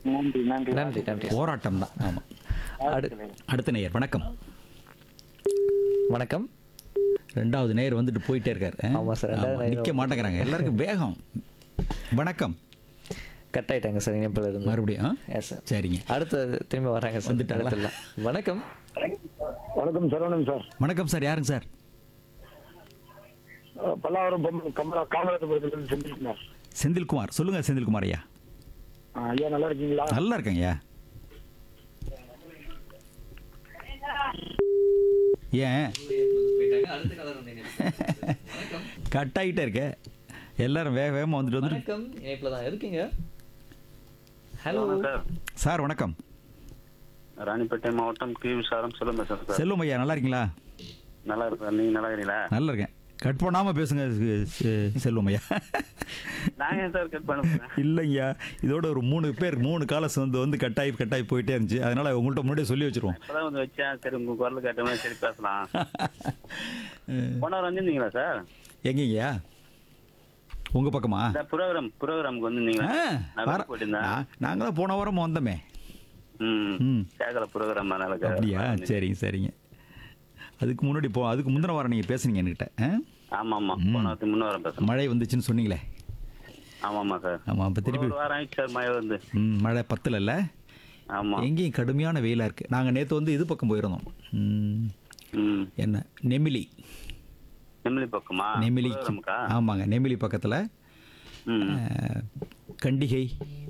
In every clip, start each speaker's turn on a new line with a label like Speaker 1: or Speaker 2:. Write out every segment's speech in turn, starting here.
Speaker 1: நன்றி நன்றி
Speaker 2: நன்றி நன்றி
Speaker 3: போராட்டம் தான் ஆமாம் அடு அடுத்த நேயர் வணக்கம்
Speaker 2: வணக்கம்
Speaker 3: ரெண்டாவது நேயர் வந்துட்டு போயிட்டே இருக்காரு ஆ?
Speaker 2: ஆமா சார், ரெண்டாவது
Speaker 3: ஆமா,
Speaker 2: நேயர்
Speaker 3: நிக்க மாட்டேங்கிறாங்க எல்லாருக்கும் வேகம் வணக்கம்
Speaker 2: கட் ஆயிட்டாங்க சார் இணைப்பில் இருந்து
Speaker 3: மறுபடியும் ஆ?
Speaker 2: எஸ் சார்
Speaker 3: சரிங்க
Speaker 2: அடுத்து திரும்பி வராங்க சார்
Speaker 3: வந்துட்டாங்களா?
Speaker 2: அடுத்துல. வணக்கம்
Speaker 1: வணக்கம் சரவணன் சார்
Speaker 3: வணக்கம் சார் யாருங்க சார்
Speaker 1: அஹ் பல்லாவரம் பொம்மன் கமலா காமராஜபுரத்துல செந்தில்குமார்
Speaker 3: செந்தில்குமார் சொல்லுங்க செந்தில்குமார் ஐயா
Speaker 1: அஹ் ஐயா நல்லா இருக்கீங்களா
Speaker 3: நல்லா இருக்கேங்க ஐயா ஏன் கட் ஆகிட்டே இருக்க எல்லாரும் வேக வேகமாக வந்துட்டு வந்துட்டு
Speaker 2: வணக்கம் இணைப்பில் தான் இருக்கீங்க ஹலோ
Speaker 4: சார்
Speaker 3: சார் வணக்கம்
Speaker 4: ராணிப்பேட்டை மாவட்டம் கி விசாரம் சொல்லுங்க சார் சார்
Speaker 3: செல்வம் ஐயா நல்லா இருக்கீங்களா
Speaker 4: நல்லா இருக்கு நீங்க நல்லா இருக்கீங்களா
Speaker 3: நல்லா இருக்கேன் கட் பண்ணாமல் பேசுங்க செ- செ- செல்வம் ஐயா
Speaker 4: நான் ஏன் சார் கட் பண்ண
Speaker 3: இல்லைங்கய்யா இதோட ஒரு மூணு பேர் மூணு காலஸ் வந்து வந்து கட்டாயி கட்டாயி போயிட்டே இருந்துச்சு அதனால உங்கள்கிட்ட முன்னாடியே சொல்லி வச்சிருவோம்
Speaker 4: இப்பதான் வந்து வச்சேன் சரி உங்க குரல் கேட்டோமே சரி பேசலாம் போனவர் வந்திருந்தீங்களா சார்
Speaker 3: எங்கய்யா உங்க பக்கமா
Speaker 4: இந்த ப்ரோக்ராம் ப்ரோக்ராமுக்கு வந்திருந்தீங்களா
Speaker 3: ஆ,
Speaker 4: நான்
Speaker 3: வர-
Speaker 4: வெளிய போயிட்டு
Speaker 3: நா- நாங்க தான் போன வாரம் வந்தோமே
Speaker 4: ம்
Speaker 3: ம்.
Speaker 4: கேட்கல ப்ரோக்ராம் அதனால
Speaker 3: அப்படியா சரிங்க சரிங்க அதுக்கு முன்னாடி போ அதுக்கு முந்தின வாரம் நீங்கள் பேசுனீங்க என்கிட்ட ஆ?
Speaker 4: ஆமா ஆமா போன வாரத்துக்கு முன்ன வாரம் பேசுறேன்
Speaker 3: மழை வந்துச்சுன்னு சொன்னீங்களே
Speaker 4: ஆமா ஆமா சார்
Speaker 3: ஆமாம் அப்போ திருப்பி
Speaker 4: ஒரு வாரம் ஆயிடுச்சு சார் மழை வந்து
Speaker 3: ம், மழை பத்தலைல்ல
Speaker 4: ஆமா
Speaker 3: எங்கேயும் கடுமையான வெயிலாக இருக்குது நாங்கள் நேற்று வந்து இது பக்கம் போயிருந்தோம் ம்,
Speaker 4: ம்
Speaker 3: என்ன நெமிலி
Speaker 4: நெமிலி பக்கமா
Speaker 3: நெமிலி
Speaker 4: ப்ரோக்ராமுக்கா
Speaker 3: ஆமாங்க நெமிலி பக்கத்தில்
Speaker 4: ம்
Speaker 3: கண்டிகை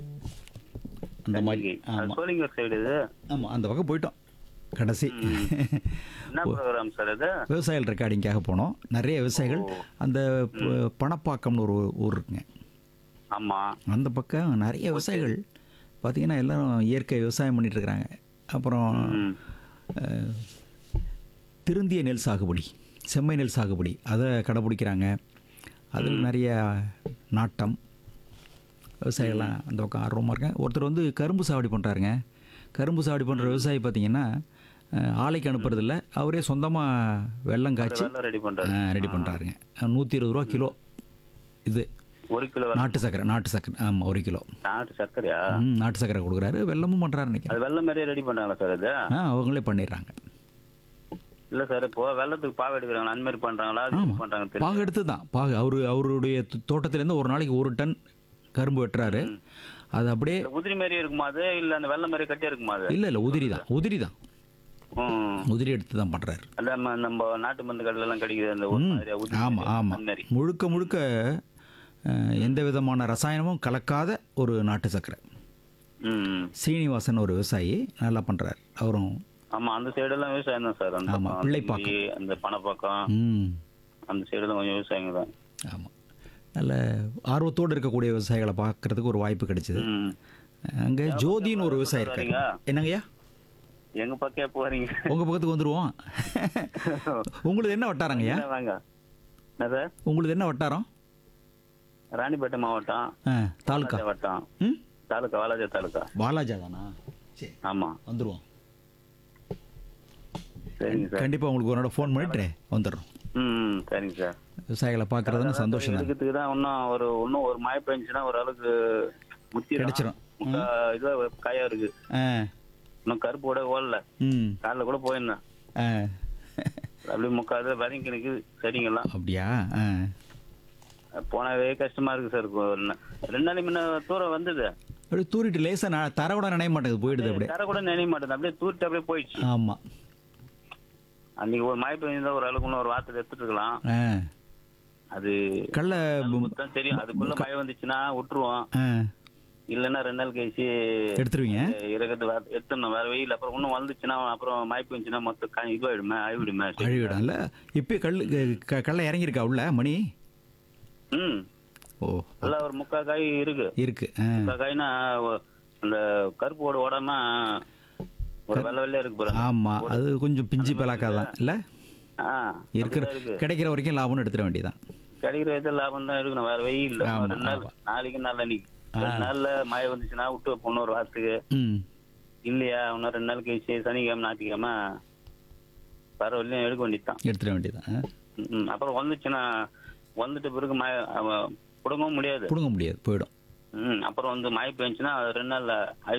Speaker 3: அந்த மாதிரி
Speaker 4: கண்டிகை. அது
Speaker 3: ஆமாம்
Speaker 4: சோளிங்கர் சைடு இது
Speaker 3: ஆமாம் அந்த பக்கம் போயிட்டோம் கடைசி
Speaker 4: என்ன ப்ரோக்ராம் சார் இது
Speaker 3: விவசாயிகள் ரெக்கார்டிங்காக போனோம் நிறைய விவசாயிகள் அந்த ப- பணப்பாக்கம்னு ஒரு ஊர் இருக்குங்க
Speaker 4: ஆமா
Speaker 3: அந்த பக்கம் நிறைய விவசாயிகள் பார்த்தீங்கன்னா எல்லாரும் இயற்கை விவசாயம் பண்ணிட்டு இருக்கிறாங்க அப்புறம்
Speaker 4: ம்
Speaker 3: அஹ், திருந்திய நெல் சாகுபடி செம்மை நெல் சாகுபடி அதை கடைப்பிடிக்கிறாங்க அதில் நிறைய நாட்டம் விவசாயிகள்லாம் அந்த பக்கம் ஆர்வமாக இருக்காங்க ஒருத்தர் வந்து கரும்பு சாகுபடி பண்ணுறாருங்க கரும்பு சாகுபடி பண்ணுற விவசாயி பார்த்தீங்கன்னா அஹ், ஆலைக்கு அனுப்புறதில்ல அவரே சொந்தமாக வெள்ளம் காய்ச்சி
Speaker 4: வெள்ளம் ரெடி பண்றாரு
Speaker 3: ரெடி பண்ணுறாருங்க நூற்றி இருபது ரூபா கிலோ இது
Speaker 4: ஒரு கிலோ
Speaker 3: நாட்டு சக்கரை நாட்டு சக்கரை ஆமாம் ஒரு கிலோ
Speaker 4: நாட்டு சர்க்கரையா
Speaker 3: ம், நாட்டு சக்கரை கொடுக்குறாரு வெள்ளமும் பண்ணுறாரு நினைக்கிறேன்
Speaker 4: அது வெள்ளம் மாதிரியே ரெடி பண்றாங்களா சார் அது
Speaker 3: ஆ அவங்களே பண்ணிடுறாங்க
Speaker 4: இல்ல சார் இப்போ வெள்ளத்துக்கு பாவு எடுக்கிறாங்க அந்த மாதிரி பண்றாங்களா அது
Speaker 3: ஆமா.
Speaker 4: பண்றாங்க தெரியும்
Speaker 3: பாகு எடுத்து தான் பாகு அவரு அவருடைய தோ- தோட்டத்திலேருந்து ஒரு நாளைக்கு ஒரு டன் கரும்பு வெட்டுறாரு அது அப்படியே
Speaker 4: இந்த உதிரி மாதிரியே இருக்குமா அது இல்ல அந்த வெள்ளம் மாதிரி கட்டியா இருக்குமா அது
Speaker 3: இல்லை இல்லை உதிரி தான் உதிரி தான்
Speaker 4: ம்
Speaker 3: உதிரி எடுத்து தான் பண்ணுறாரு
Speaker 4: அந்த நம்ம- நம்ம நாட்டு மருந்து கடையில எல்லாம் கிடைக்குது அந்த ஒரு மாதிரியா உதிரி
Speaker 3: ஆமாம்
Speaker 4: மாதிரி,
Speaker 3: ஆமாம்
Speaker 4: அந்த மாதிரி
Speaker 3: முழுக்க முழுக்க அஹ், எந்த விதமான ரசாயனமும் கலக்காத ஒரு நாட்டு சக்கரை
Speaker 4: ம் ம்.
Speaker 3: சீனிவாசன் ஒரு விவசாயி நல்லா பண்ணுறாரு அவரும்
Speaker 4: ஆமா அந்த சைடு எல்லாம் விவசாயம் தான் சார் அந்த
Speaker 3: ஆமா,
Speaker 4: பக்கம்,
Speaker 3: பிள்ளைப்பாக்கம்.
Speaker 4: தில்லி, அந்த பணப்பாக்கம்
Speaker 3: ம்
Speaker 4: அந்த சைடு தான் கொஞ்சம் விவசாயிங்க தான்
Speaker 3: ஆமாம் நல்ல ஆர்வத்தோடு இருக்கக்கூடிய விவசாயிகளை பார்க்கறதுக்கு ஒரு வாய்ப்பு கிடைச்சிது
Speaker 4: ம்
Speaker 3: அங்கே ஜோதின்னு ஒரு விவசாயி இருக்காரு
Speaker 4: வரீங்க?
Speaker 3: என்னங்கய்யா
Speaker 4: எங்க பக்கம் போறீங்க
Speaker 3: உங்கள் பக்கத்துக்கு வந்துடுவோம் உங்களுது என்ன வட்டாரங்கய்யா
Speaker 4: என்ன வாங்க என்ன சார்
Speaker 3: உங்களுது என்ன வட்டாரம்
Speaker 4: ராணிப்பேட்டை மாவட்டம்
Speaker 3: ஆ தாலுக்கா
Speaker 4: வாலாஜா வட்டம்
Speaker 3: ம்
Speaker 4: தாலுக்கா வாலாஜா தாலுக்கா
Speaker 3: பாலாஜா தானா சரி
Speaker 4: ஆமா
Speaker 3: வந்துடுவோம்
Speaker 4: சரிங்க சார்
Speaker 3: கண்டிப்பாக உங்களுக்கு ஒரு நாள் ஃபோன் பண்ணிட்டு வந்துடுறோம்
Speaker 4: ம் ம், சரிங்க சார்
Speaker 3: விவசாயிகளை பார்க்குறதுன்னு சந்தோஷம் தான்
Speaker 4: இருக்கிறதுக்கு தான் இன்னும் ஒரு இன்னும் ஒரு மழை பெஞ்சுன்னா ஒரு அளவுக்கு முத்தி
Speaker 3: கிடைச்சிரும்.
Speaker 4: முக்கா இதுவா காயா இருக்கு
Speaker 3: ஆ
Speaker 4: இன்னும் கருப்பு கூட ஓடல
Speaker 3: ம்
Speaker 4: காலைல கூட போயிருந்தேன்
Speaker 3: ஆ
Speaker 4: அப்படியே முக்காது வதங்கி நிக்குது செடிங்கெல்லாம்
Speaker 3: அப்படியா ஆ
Speaker 4: போனவே கஷ்டமா இருக்கு சார் இப்போ என்ன- ரெண்டு நாளைக்கு முன்ன தூரம் வந்தது
Speaker 3: அப்படியே தூரிட்டு லேசாக நான் தர கூட நினைய மாட்டேங்குது போயிடுது அப்படியே
Speaker 4: தர கூட நினைய மாட்டேன் அப்படியே தூரிட்டு அப்படியே போயிடுச்சு
Speaker 3: ஆமாம்
Speaker 4: அன்னைக்கு ஒரு மழை பெய்ஞ்சிருந்தா ஒரு அளவுக்கு இன்னும் ஒரு வாரத்தில் எடுத்துட்டு இருக்கலாம்
Speaker 3: ஆ
Speaker 4: அது
Speaker 3: கடல
Speaker 4: நமக்கு தான் தெரியும் அதுக்குள்ள மழை வந்துச்சுன்னா விட்டுருவோம்
Speaker 3: ஆ
Speaker 4: இல்லைன்னா ரெண்டு நாள் கழிச்சு
Speaker 3: எடுத்துருவீங்க
Speaker 4: இறக்கத்து வேற எடுத்துடணும் வேற வெயில் அப்புறம் இன்னும் வந்துச்சுன்னா அப்புறம் மயப்பு வந்துச்சுன்னா மொத்தம் கா- இதுவாயிடுமே ஆயிடுமே
Speaker 3: அழிவிடும்ல இப்போ கல் க- கடலை இறங்கியிருக்கா உள்ள மணி
Speaker 4: ம்
Speaker 3: ஓ
Speaker 4: எல்லாம் ஒரு முக்கா காய் இருக்கு
Speaker 3: இருக்கு ஆ
Speaker 4: முக்கா காய்னா ஒ- அந்த கருப்போட ஓடாம ஒரு வெள்ளை வெள்ளையா இருக்கு பாருங்க
Speaker 3: ஆமாம் அது கொஞ்சம் பிஞ்சு பலாக்கா தான் இல்லை
Speaker 4: ஆ
Speaker 3: இருக்கிற
Speaker 4: அப்படிதான் இருக்கு
Speaker 3: கிடைக்கிற வரைக்கும் லாபம்னு எடுத்துட வேண்டியதான்
Speaker 4: கிடைக்கிற விதத்துல லாபம் தான் இருக்கணும் வேற வெயில் இல்ல
Speaker 3: ஆமா,
Speaker 4: ரெண்டு நாள்
Speaker 3: ஆமா.
Speaker 4: நாளைக்கு நாளைக்கு ரெண்டு நாள்ல மழை வந்துச்சுன்னா விட்டு வைப்போம் ஒரு வாரத்துக்கு
Speaker 3: ம்
Speaker 4: இல்லையா இன்னும் ரெண்டு நாள் கழிச்சு சனிக்கிழமை ஞாயிற்றுக்கிழமை பரவாயில்லையும் எடுக்க வேண்டியதுதான்
Speaker 3: எடுத்துட வேண்டியதான்
Speaker 4: ம், அப்புறம் வந்துச்சுன்னா வந்துட்ட பிறகு மழை அவ- புடுங்கவும் முடியாது
Speaker 3: பிடுங்க முடியாது போயிடும்
Speaker 4: ம் அப்புறம் வந்து மழை பெஞ்சுன்னா அது ரெண்டு நாள்ல அழிவு